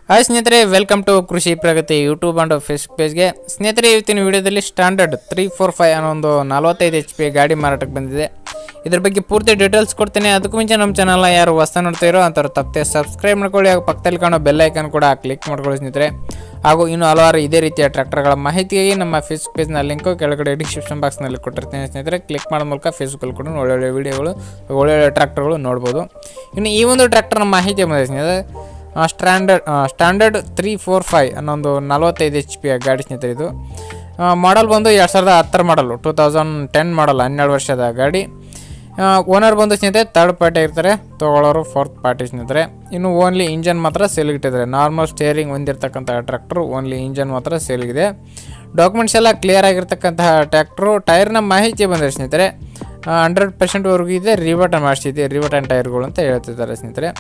hi ಸ್ನೇಹಿತರೆ welcome to Krishi Pragati YouTube and Facebook ಪೇಜ್ಗೆ ಸ್ನೇಹಿತರೆ ಇವತ್ತಿನ ವಿಡಿಯೋದಲ್ಲಿ ಸ್ಟ್ಯಾಂಡರ್ಡ್ ತ್ರೀ ಫೋರ್ ಫೈವ್ ಅನ್ನೋ ಒಂದು ನಲವತ್ತೈದು ಎಚ್ ಪಿ ಗಾಡಿ ಮಾರಾಟಕ್ಕೆ ಬಂದಿದೆ ಇದ್ರ ಬಗ್ಗೆ ಪೂರ್ತಿ ಡೀಟೇಲ್ಸ್ ಕೊಡ್ತೀನಿ ಅದಕ್ಕೂ ಮುಂಚೆ ನಮ್ಮ ಚಾನಲ್ನ ಯಾರು ಹೊಸ ನೋಡ್ತಿರೋ ಅಂಥವ್ರು ತಪ್ಪದೆ ಸಬ್ಸ್ಕ್ರೈಬ್ ಮಾಡ್ಕೊಳ್ಳಿ ಹಾಗೂ ಪಕ್ಕದಲ್ಲಿ ಕಾಣೋ ಬೆಲ್ ಐಕನ್ ಕೂಡ ಕ್ಲಿಕ್ ಮಾಡ್ಕೊಳ್ಳಿ ಸ್ನೇಹಿತರೆ ಹಾಗೂ ಇನ್ನು ಹಲವಾರು ಇದೇ ರೀತಿಯ ಟ್ರ್ಯಾಕ್ಟರ್ಗಳ ಮಾಹಿತಿಯಾಗಿ ನಮ್ಮ ಫೇಸ್ಬುಕ್ ಪೇಜ್ನ ಲಿಂಕು ಕೆಳಗಡೆ ಡಿಸ್ಕ್ರಿಪ್ಷನ್ ಬಾಕ್ಸ್ನಲ್ಲಿ ಕೊಟ್ಟಿರ್ತೀನಿ ಸ್ನೇಹಿತರೆ ಕ್ಲಿಕ್ ಮಾಡೋ ಮೂಲಕ ಫೇಸ್ಬುಕ್ಕಲ್ಲಿ ಕೂಡ ಒಳ್ಳೊಳ್ಳೆ ವೀಡಿಯೋಗಳು ಒಳ್ಳೊಳ್ಳೆ ಟ್ರ್ಯಾಕ್ಟರ್ಗಳು ನೋಡ್ಬೋದು ಇನ್ನು ಈ ಒಂದು ಟ್ರ್ಯಾಕ್ಟರ್ನ ಮಾಹಿತಿ ಬಂದಿದೆ ಸ್ನೇಹಿತರೆ standard standard three four five ಅನ್ನೋ ಒಂದು ನಲವತ್ತೈದು ಎಚ್ ಪಿ ಗಾಡಿ ಸ್ನೇಹಿತರೆ ಇದು ಮಾಡಲ್ ಬಂದು ಎರಡು ಸಾವಿರದ ಹತ್ತರ ಮಾಡಲು ಟೂ ತೌಸಂಡ್ ಟೆನ್ ಮಾಡಲ್ ಹನ್ನೆರಡು ವರ್ಷದ ಗಾಡಿ ಓನರ್ ಬಂದು ಸ್ನೇಹಿತರೆ ತರ್ಡ್ ಪಾರ್ಟಿ ಇರ್ತಾರೆ ತೊಗೊಳೋರು ಫೋರ್ತ್ ಪಾರ್ಟಿ ಸ್ನೇಹಿತರೆ ಇನ್ನು ಓನ್ಲಿ ಇಂಜನ್ ಮಾತ್ರ ಸೇಲ್ಗಿಟ್ಟಿದ್ದಾರೆ ನಾರ್ಮಲ್ ಸ್ಟೇರಿಂಗ್ ಹೊಂದಿರತಕ್ಕಂಥ ಟ್ರ್ಯಾಕ್ಟ್ರು ಓನ್ಲಿ ಇಂಜನ್ ಮಾತ್ರ ಸೇಲ್ಗಿದೆ ಡಾಕ್ಯುಮೆಂಟ್ಸ್ ಎಲ್ಲ ಕ್ಲಿಯರ್ ಆಗಿರ್ತಕ್ಕಂತಹ ಟ್ರ್ಯಾಕ್ಟ್ರು ಟೈರ್ನ ಮಾಹಿತಿ ಬಂದರೆ ಸ್ನೇಹಿತರೆ ಹಂಡ್ರೆಡ್ ಪರ್ಸೆಂಟ್ವರೆಗೂ ಇದೆ ರಿವಟನ್ ಮಾಡಿಸಿದೆ ರಿವಟನ್ ಟೈರ್ಗಳು ಅಂತ ಹೇಳ್ತಿದ್ದಾರೆ ಸ್ನೇಹಿತರೆ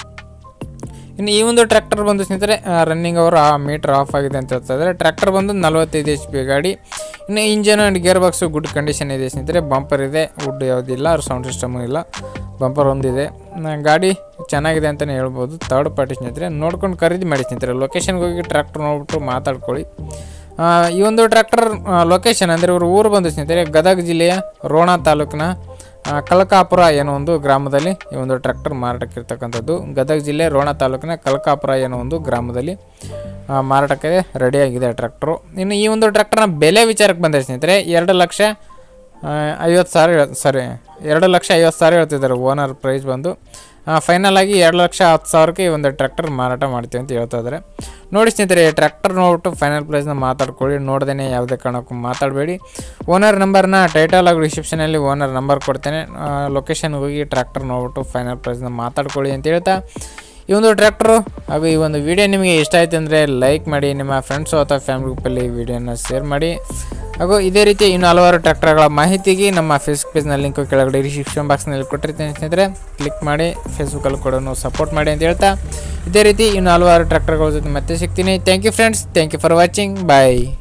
ಇನ್ನು ಈ ಒಂದು ಟ್ರ್ಯಾಕ್ಟರ್ ಬಂದು ಸ್ನೇಹಿತರೆ ರನ್ನಿಂಗ್ ಅವರು ಆ ಮೀಟರ್ ಆಫ್ ಆಗಿದೆ ಅಂತ ಹೇಳ್ತಾ ಇದ್ದಾರೆ ಟ್ರ್ಯಾಕ್ಟರ್ ಬಂದು ನಲವತ್ತೈದು ಎಚ್ ಪಿ ಗಾಡಿ ಇನ್ನು engine and gear box good condition ಇದೆ ಸ್ನೇಹಿತರೆ ಬಂಪರ್ ಇದೆ ವುಡ್ ಯಾವುದಿಲ್ಲ ಸೌಂಡ್ ಸಿಸ್ಟಮು ಇಲ್ಲ ಬಂಪರ್ ಒಂದಿದೆ ನ- ಗಾಡಿ ಚೆನ್ನಾಗಿದೆ ಅಂತಲೇ ಹೇಳ್ಬೋದು ತರ್ಡ್ ಪಾರ್ಟಿ ಸ್ನೇಹಿತರೆ ನೋಡ್ಕೊಂಡು ಖರೀದಿ ಮಾಡಿ ಸ್ನೇಹಿತರೆ ಲೊಕೇಶನ್ಗೆ ಹೋಗಿ ಟ್ರ್ಯಾಕ್ಟರ್ ನೋಡ್ಬಿಟ್ಟು ಮಾತಾಡ್ಕೊಳ್ಳಿ ಆ, ಈ ಒಂದು ಟ್ರ್ಯಾಕ್ಟರ್ ಲೊಕೇಶನ್ ಅಂದರೆ ಇವರು ಊರು ಬಂದು ಸ್ನೇಹಿತರೆ ಗದಗ ಜಿಲ್ಲೆಯ ರೋಣ ತಾಲೂಕಿನ ಆ, ಕಲಕಾಪುರ ಏನೋ ಒಂದು ಗ್ರಾಮದಲ್ಲಿ ಈ ಒಂದು ಟ್ರ್ಯಾಕ್ಟರ್ ಮಾರಾಟಕ್ಕೆ ಇರ್ತಕ್ಕಂಥದ್ದು ಗದಗ ಜಿಲ್ಲೆ ರೋಣ ತಾಲೂಕಿನ ಕಲಕಾಪುರ ಏನೋ ಒಂದು ಗ್ರಾಮದಲ್ಲಿ ಆ, ಮಾರಾಟಕ್ಕೆ ರೆಡಿಯಾಗಿದೆ ಟ್ರ್ಯಾಕ್ಟ್ರು ಇನ್ನು ಈ ಒಂದು ಟ್ರ್ಯಾಕ್ಟರ್ನ ಬೆಲೆ ವಿಚಾರಕ್ಕೆ ಬಂದರೆ ಸ್ನೇಹಿತರೆ ಎರಡು ಲಕ್ಷ ಐವತ್ತು ಸಾವಿರ ಹೇಳ್- ಸಾರಿ ಎರಡು ಲಕ್ಷ ಐವತ್ತು ಸಾವಿರ ಹೇಳ್ತಿದ್ದಾರೆ ಓನರ್ ಪ್ರೈಸ್ ಬಂದು ಫೈನಲ್ ಆಗಿ ಎರಡು ಲಕ್ಷ ಹತ್ತು ಸಾವಿರಕ್ಕೆ ಈ ಒಂದು ಟ್ರ್ಯಾಕ್ಟರ್ ಮಾರಾಟ ಮಾಡ್ತೀವಿ ಅಂತ ಹೇಳ್ತಾ ಇದ್ದಾರೆ ನೋಡಿ ಸ್ನೇಹಿತರೆ ಟ್ರ್ಯಾಕ್ಟರ್ ನೋಡ್ಬಿಟ್ಟು ಫೈನಲ್ ಪ್ರೈಸ್ನ ಮಾತಾಡ್ಕೊಳ್ಳಿ ನೋಡ್ದೇ ಯಾವುದೇ ಕಾರಣಕ್ಕೂ ಮಾತಾಡಬೇಡಿ ಓನರ್ ನಂಬರ್ನ ಟೈಟಲ್ ಹಾಗೂ ಡಿಸ್ಕ್ರಿಪ್ಷನಲ್ಲಿ ಓನರ್ ನಂಬರ್ ಕೊಡ್ತೇನೆ ಲೊಕೇಶನ್ಗೆ ಹೋಗಿ ಟ್ರ್ಯಾಕ್ಟರ್ ನೋಡ್ಬಿಟ್ಟು ಫೈನಲ್ ಪ್ರೈಸ್ನ ಮಾತಾಡ್ಕೊಳ್ಳಿ ಅಂತ ಹೇಳ್ತಾ ಈ ಒಂದು ಟ್ರ್ಯಾಕ್ಟ್ರು ಹಾಗೂ ಈ ಒಂದು ವಿಡಿಯೋ ನಿಮಗೆ ಇಷ್ಟ ಆಯ್ತು ಅಂದರೆ ಲೈಕ್ ಮಾಡಿ ನಿಮ್ಮ ಫ್ರೆಂಡ್ಸು ಅಥವಾ ಫ್ಯಾಮಿಲಿ ಗ್ರೂಪಲ್ಲಿ ಈ ವಿಡಿಯೋನ ಶೇರ್ ಮಾಡಿ ಹಾಗೂ ಇದೇ ರೀತಿ ಇನ್ನು ಹಲವಾರು ಟ್ರ್ಯಾಕ್ಟರ್ಗಳ ಮಾಹಿತಿಗೆ ನಮ್ಮ ಫೇಸ್ಬುಕ್ ಪೇಜ್ನ ಲಿಂಕು ಕೆಳಗಡೆ ಡಿಸ್ಕ್ರಿಪ್ಷನ್ ಬಾಕ್ಸ್ನಲ್ಲಿ ಕೊಟ್ಟಿರ್ತೀನಿ ಸ್ನೇಹಿತರೆ ಕ್ಲಿಕ್ ಮಾಡಿ ಫೇಸ್ಬುಕ್ಕಲ್ಲಿ ಕೂಡ ಸಪೋರ್ಟ್ ಮಾಡಿ ಅಂತ ಹೇಳ್ತಾ ಇದೇ ರೀತಿ ಇನ್ನು ಹಲವಾರು ಟ್ರ್ಯಾಕ್ಟರ್ಗಳ ಜೊತೆ ಮತ್ತೆ ಸಿಗ್ತೀನಿ thank you friends thank you for watching bye